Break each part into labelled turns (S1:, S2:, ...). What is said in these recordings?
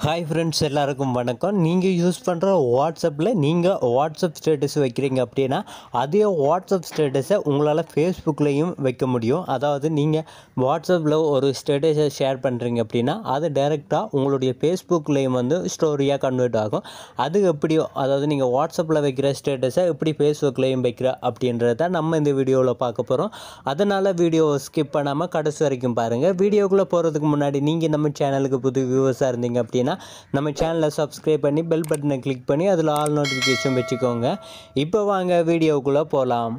S1: hi friends எல்லாருக்கும் வணக்கம் நீங்கள் யூஸ் பண்ணுற வாட்ஸ்அப்பில் நீங்கள் வாட்ஸ்அப் ஸ்டேட்டஸ் வைக்கிறீங்க அப்படின்னா அதே வாட்ஸ்அப் ஸ்டேட்டஸை உங்களால் ஃபேஸ்புக்லேயும் வைக்க முடியும் அதாவது நீங்கள் வாட்ஸ்அப்பில் ஒரு ஸ்டேட்டஸை ஷேர் பண்ணுறீங்க அப்படின்னா அது டைரெக்டாக உங்களுடைய ஃபேஸ்புக்லேயும் வந்து ஸ்டோரியாக கன்வெர்ட் ஆகும் அது எப்படியோ அதாவது நீங்கள் வாட்ஸ்அப்பில் வைக்கிற ஸ்டேட்டஸை எப்படி ஃபேஸ்புக்லேயும் வைக்கிற அப்படின்றத நம்ம இந்த வீடியோவில் பார்க்க போகிறோம் அதனால் வீடியோவை ஸ்கிப் பண்ணாமல் கடைசி வரைக்கும் பாருங்கள் வீடியோக்குள்ளே போகிறதுக்கு முன்னாடி நீங்கள் நம்ம சேனலுக்கு புது வியூவர்ஸாக இருந்தீங்க அப்படின்னா நம்ம சேனலை சப்ஸ்கிரைப் பண்ணி பெல் பட்டனை கிளிக் பண்ணி அதில் ஆல் நோட்டிஃபிகேஷன் வச்சுக்கோங்க இப்போ வாங்க வீடியோக்குள்ளே போகலாம்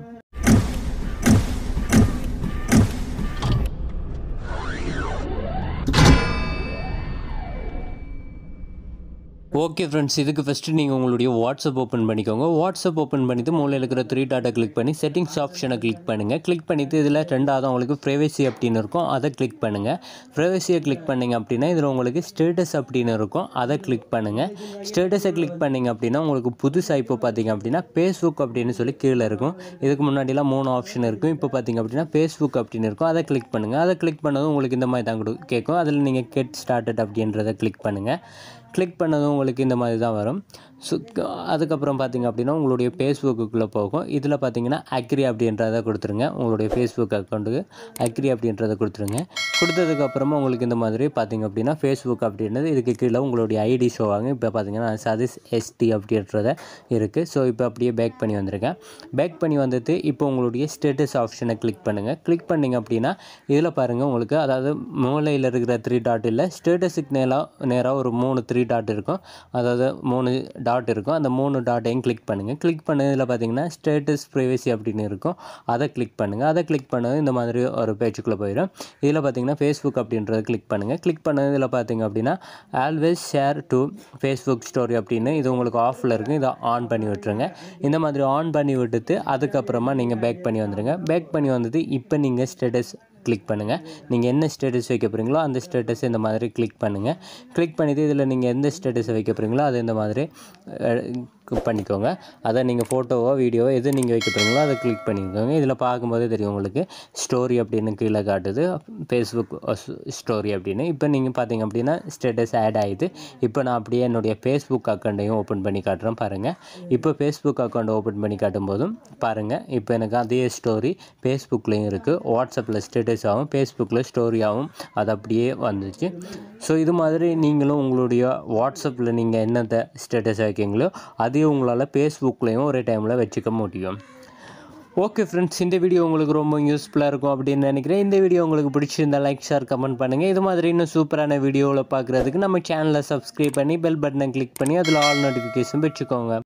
S1: ஓகே ஃப்ரெண்ட்ஸ் இதுக்கு ஃபஸ்ட்டு நீங்கள் உங்களுடைய வாட்ஸ்அப் ஓப்பன் பண்ணிக்கோங்க வாட்ஸ்அப் ஓப்பன் பண்ணிவிட்டு மூலையில் இருக்கிற த்ரீ டாட்டை கிளிக் பண்ணி செட்டிங்ஸ் ஆப்ஷனை கிளிக் பண்ணுங்கள் கிளிக் பண்ணிவிட்டு இதில் ரெண்டாவது உங்களுக்கு ப்ரைவசி அப்படின்னு இருக்கும் அதை கிளிக் பண்ணுங்கள் ப்ரைவசியை கிளிக் பண்ணிங்க அப்படின்னா இதில் உங்களுக்கு ஸ்டேட்டஸ் அப்படின்னு இருக்கும் அதை கிளிக் பண்ணுங்கள் ஸ்டேட்டஸை கிளிக் பண்ணிங்க அப்படின்னா உங்களுக்கு புதுசாக இப்போ பார்த்தீங்க அப்படின்னா ஃபேஸ்புக் அப்படின்னு சொல்லி கீழே இருக்கும் இதுக்கு முன்னாடிலாம் மூணு ஆப்ஷன் இருக்கும் இப்போ பார்த்தீங்க அப்படின்னா ஃபேஸ்புக் அப்படின்னு இருக்கும் அதை கிளிக் பண்ணுங்கள் அதை கிளிக் பண்ணதும் உங்களுக்கு இந்த மாதிரி தான் கொடு கேட்கும் அதில் நீங்கள் கெட் ஸ்டார்டட் அப்படின்றத கிளிக் பண்ணுங்கள் கிளிக் பண்ணதும் உங்களுக்கு இந்த மாதிரி தான் வரும் ஸோ அதுக்கப்புறம் பார்த்தீங்க அப்படின்னா உங்களுடைய ஃபேஸ்புக்குள்ளே போகும் இதில் பார்த்தீங்கன்னா அக்ரி அப்படின்றத கொடுத்துருங்க உங்களுடைய ஃபேஸ்புக் அக்கௌண்ட்டுக்கு அக்ரி அப்படின்றத கொடுத்துருங்க கொடுத்ததுக்கப்புறமா உங்களுக்கு இந்த மாதிரி பார்த்தீங்க அப்படின்னா ஃபேஸ்புக் அப்படின்றது இதுக்கு கீழே உங்களுடைய ஐடி ஷோ ஆகும் இப்போ பார்த்தீங்கன்னா சதீஷ் எஸ்டி அப்படின்றத இருக்குது ஸோ இப்போ அப்படியே பேக் பண்ணி வந்திருக்கேன் பேக் பண்ணி வந்துட்டு இப்போ உங்களுடைய ஸ்டேட்டஸ் ஆப்ஷனை கிளிக் பண்ணுங்கள் கிளிக் பண்ணிங்க அப்படின்னா இதில் பாருங்கள் உங்களுக்கு அதாவது மூலையில் இருக்கிற த்ரீ டாட் இல்லை ஸ்டேட்டஸுக்கு நேராக நேராக ஒரு மூணு த்ரீ டாட் இருக்கும் அதாவது மூணு டாட் இருக்கும் அந்த மூணு டாட்டையும் கிளிக் பண்ணுங்கள் கிளிக் பண்ணதில் பார்த்தீங்கன்னா ஸ்டேட்டஸ் ப்ரைவசி அப்படின்னு இருக்கும் அதை கிளிக் பண்ணுங்கள் அதை கிளிக் பண்ணது இந்த மாதிரி ஒரு பேஜுக்குள்ளே போயிடும் இதில் பார்த்தீங்கன்னா ஃபேஸ்புக் அப்படின்றத கிளிக் பண்ணுங்கள் கிளிக் பண்ணதில் பார்த்தீங்க அப்படின்னா always share to Facebook story அப்படின்னு இது உங்களுக்கு ஆஃபில் இருக்கும் இதை ஆன் பண்ணி விட்டுருங்க இந்த மாதிரி ஆன் பண்ணி விட்டுட்டு அதுக்கப்புறமா நீங்கள் பேக் பண்ணி வந்துடுங்க பேக் பண்ணி வந்துட்டு இப்போ நீங்கள் ஸ்டேட்டஸ் கிளிக் பண்ணுங்கள் நீங்கள் என்ன ஸ்டேட்டஸ் வைக்க போகிறீங்களோ அந்த ஸ்டேட்டஸ் இந்த மாதிரி கிளிக் பண்ணுங்கள் கிளிக் பண்ணிவிட்டு இதில் நீங்கள் எந்த ஸ்டேட்டஸை வைக்க போகிறீங்களோ அது இந்த மாதிரி பண்ணிக்கோங்க அதை நீங்கள் ஃபோட்டோவோ வீடியோவோ எது நீங்கள் வைக்க போகிறீங்களோ அதை கிளிக் பண்ணிக்கோங்க இதில் பார்க்கும்போதே தெரியும் உங்களுக்கு ஸ்டோரி அப்படின்னு கீழே காட்டுது ஃபேஸ்புக் ஸ்டோரி அப்படின்னு இப்போ நீங்கள் பார்த்தீங்க அப்படின்னா ஸ்டேட்டஸ் ஆட் ஆகிடுது இப்போ நான் அப்படியே என்னுடைய ஃபேஸ்புக் அக்கௌண்ட்டையும் ஓப்பன் பண்ணி காட்டுறேன் பாருங்கள் இப்போ ஃபேஸ்புக் அக்கௌண்ட் ஓப்பன் பண்ணி காட்டும் போதும் பாருங்கள் இப்போ எனக்கு அதே ஸ்டோரி ஃபேஸ்புக்லேயும் இருக்குது வாட்ஸ்அப்பில் ஸ்டேட்டஸ் ஆகும் ஃபேஸ்புக்கில் ஸ்டோரியாகவும் அது அப்படியே வந்துச்சு ஸோ இது மாதிரி நீங்களும் உங்களுடைய வாட்ஸ்அப்பில் நீங்கள் என்னத்தை ஸ்டேட்டஸ் வைக்கீங்களோ அதையும் உங்களால் ஃபேஸ்புக்லேயும் ஒரே டைமில் வச்சுக்க முடியும் ஓகே ஃப்ரெண்ட்ஸ் இந்த வீடியோ உங்களுக்கு ரொம்ப யூஸ்ஃபுல்லாக இருக்கும் அப்படின்னு நினைக்கிறேன் இந்த வீடியோ உங்களுக்கு பிடிச்சிருந்தா லைக் ஷேர் கமெண்ட் பண்ணுங்கள் இது மாதிரி இன்னும் சூப்பரான வீடியோவில் பார்க்குறதுக்கு நம்ம சேனலை சப்ஸ்கிரைப் பண்ணி பெல் பட்டனை கிளிக் பண்ணி அதில் ஆல் நோட்டிஃபிகேஷன் வச்சுக்கோங்க